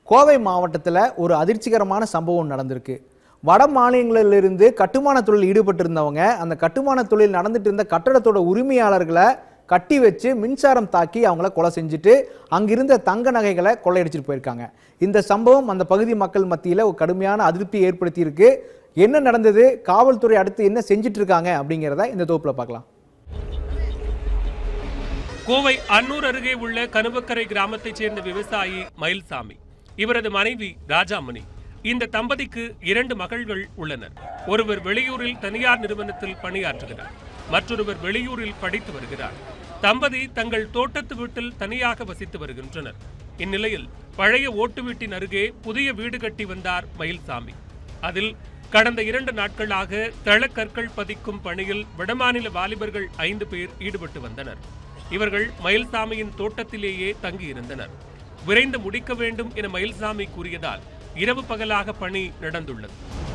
கோவை மாவட்டத்தில் ஒரு அதிர்ச்சிகரமான சம்பவம் நடந்திருக்கு வட மாநிலங்களிலிருந்து கட்டுமான தொழில் ஈடுபட்டிருந்தவங்க அந்த கட்டுமான தொழில் நடந்துட்டு இருந்த கட்டடத்தோட உரிமையாளர்களை கட்டி வச்சு மின்சாரம் தாக்கி அவங்கள கொலை செஞ்சுட்டு அங்கிருந்த தங்க நகைகளை கொள்ளையடிச்சிட்டு போயிருக்காங்க இந்த சம்பவம் அந்த பகுதி மக்கள் மத்தியில் ஒரு கடுமையான அதிருப்தியை ஏற்படுத்தியிருக்கு என்ன நடந்தது காவல்துறை அடுத்து என்ன செஞ்சுட்டு இருக்காங்க அப்படிங்கிறத இந்த தொகுப்புல பார்க்கலாம் கோவை அன்னூர் அருகே உள்ள கனுவக்கரை கிராமத்தைச் சேர்ந்த விவசாயி மயில்சாமி இவரது மனைவி ராஜாமணி இந்த தம்பதிக்கு இரண்டு மகள்கள் உள்ளனர் ஒருவர் வெளியூரில் தனியார் நிறுவனத்தில் பணியாற்றுகிறார் மற்றொருவர் வெளியூரில் படித்து வருகிறார் தம்பதி தங்கள் தோட்டத்து வீட்டில் தனியாக வசித்து வருகின்றனர் இந்நிலையில் பழைய ஓட்டு வீட்டின் அருகே புதிய வீடு கட்டி வந்தார் மயில்சாமி அதில் கடந்த இரண்டு நாட்களாக தளக்கற்கள் பதிக்கும் பணியில் வடமாநில வாலிபர்கள் ஐந்து பேர் ஈடுபட்டு வந்தனர் இவர்கள் மயில்சாமியின் தோட்டத்திலேயே தங்கியிருந்தனர் விரைந்து முடிக்க வேண்டும் என மயில்சாமி கூறியதால் இரவு பகலாக பணி நடந்துள்ளது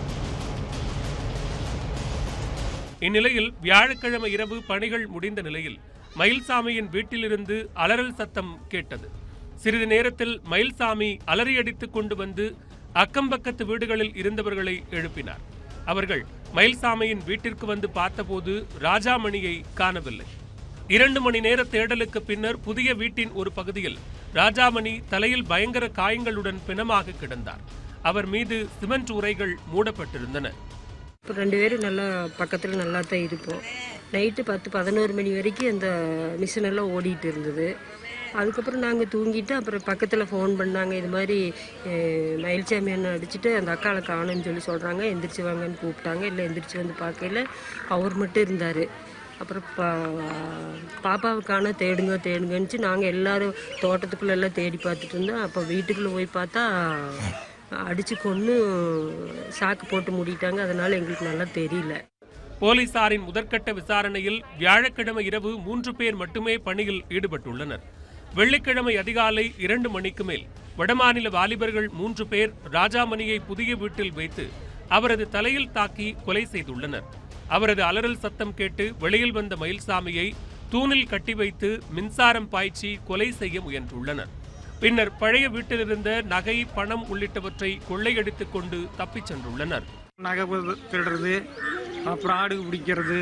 இந்நிலையில் வியாழக்கிழமை இரவு பணிகள் முடிந்த நிலையில் மயில்சாமியின் வீட்டிலிருந்து அலறல் சத்தம் கேட்டது சிறிது நேரத்தில் மயில்சாமி அலறியடித்துக் கொண்டு வந்து அக்கம்பக்கத்து வீடுகளில் இருந்தவர்களை எழுப்பினார் அவர்கள் மயில்சாமியின் வீட்டிற்கு வந்து பார்த்தபோது ராஜாமணியை காணவில்லை இரண்டு மணி நேர தேடலுக்கு பின்னர் புதிய வீட்டின் ஒரு பகுதியில் ராஜாமணி தலையில் பயங்கர காயங்களுடன் பிணமாக கிடந்தார் அவர் மீது சிமெண்ட் உரைகள் மூடப்பட்டிருந்தன இப்போ ரெண்டு பேரும் நல்லா பக்கத்தில் நல்லா தான் இருப்போம் நைட்டு பத்து பதினோரு மணி வரைக்கும் அந்த மிஷின் எல்லாம் ஓடிட்டு இருந்தது அதுக்கப்புறம் நாங்கள் தூங்கிட்டு அப்புறம் பக்கத்தில் ஃபோன் பண்ணாங்க இது மாதிரி அஹ், மயில்சாமி அண்ணன் அடிச்சுட்டு அந்த அக்காளை காணும்னு சொல்லி சொல்கிறாங்க எந்திரிச்சு வாங்கன்னு கூப்பிட்டாங்க இல்லை எந்திரிச்சு வந்து பார்க்கையில அவர் மட்டும் இருந்தார் அப்புறம் பா பாப்பாவை காண தேடுங்க தேடுங்கன்னுச்சு நாங்கள் எல்லாரும் தோட்டத்துக்குள்ள எல்லாம் தேடி பார்த்துட்டு இருந்தோம் அப்போ வீட்டுக்குள்ளே போய் பார்த்தா அடிச்சு கொன்று சாக்கு போட்டு மூடிட்டாங்க அதனால எங்களுக்கு நல்லா தெரியல போலீசாரின் முதற்கட்ட விசாரணையில் வியாழக்கிழமை இரவு மூன்று பேர் மட்டுமே பணியில் ஈடுபட்டுள்ளனர் வெள்ளிக்கிழமை அதிகாலை இரண்டு மணிக்கு மேல் வடமாநில வாலிபர்கள் மூன்று பேர் ராஜாமணியை புதிய வீட்டில் வைத்து அவரது தலையில் தாக்கி கொலை செய்துள்ளனர் அவரது அலறல் சத்தம் கேட்டு வெளியில் வந்த மயில்சாமியை தூணில் கட்டி வைத்து மின்சாரம் பாய்ச்சி கொலை செய்ய முயன்றுள்ளனர் பின்னர் பழைய வீட்டிலிருந்த நகை பணம் உள்ளிட்டவற்றை கொள்ளையடித்துக் கொண்டு தப்பிச் சென்றுள்ளனர் நகை பு- திருடுறது அப்புறம் ஆடு பிடிக்கிறது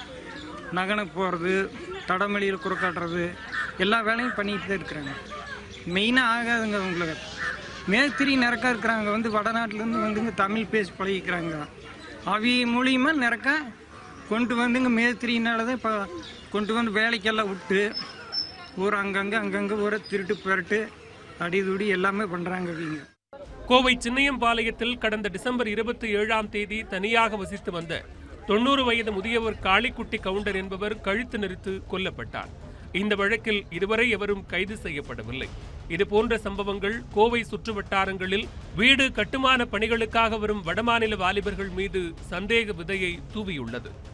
நகனை போகிறது தடமலியில் குறுக்காட்டுறது எல்லா வேலையும் பண்ணிட்டு தான் இருக்கிறாங்க மெயினாக ஆகாதுங்க உங்களுக்கு மேஸ்திரி நிறக்கா இருக்கிறாங்க வந்து வடநாட்டிலேருந்து வந்துங்க தமிழ் பேசி பழகிக்கிறாங்க அவிய மூலியமாக நிறக்க கொண்டு வந்துங்க மேஸ்திரினால தான் இப்போ கொண்டு வந்து வேலைக்கெல்லாம் விட்டு ஊர் அங்கங்கே அங்கங்கே ஊரை திருட்டு புரட்டு அடிதுடி எல்லாமே பண்ணுறாங்க அவங்க கோவை சின்னையம்பாளையத்தில் கடந்த டிசம்பர் இருபத்தி ஏழாம் தேதி தனியாக வசித்து வந்த தொண்ணூறு வயது முதியவர் காளிக்குட்டி கவுண்டர் என்பவர் கழுத்து நெரித்து கொல்லப்பட்டார் இந்த வழக்கில் இதுவரை எவரும் கைது செய்யப்படவில்லை இதுபோன்ற சம்பவங்கள் கோவை சுற்று வட்டாரங்களில் வீடு கட்டுமான பணிகளுக்காக வரும் வடமாநில வாலிபர்கள் மீது சந்தேக விதையை தூவியுள்ளது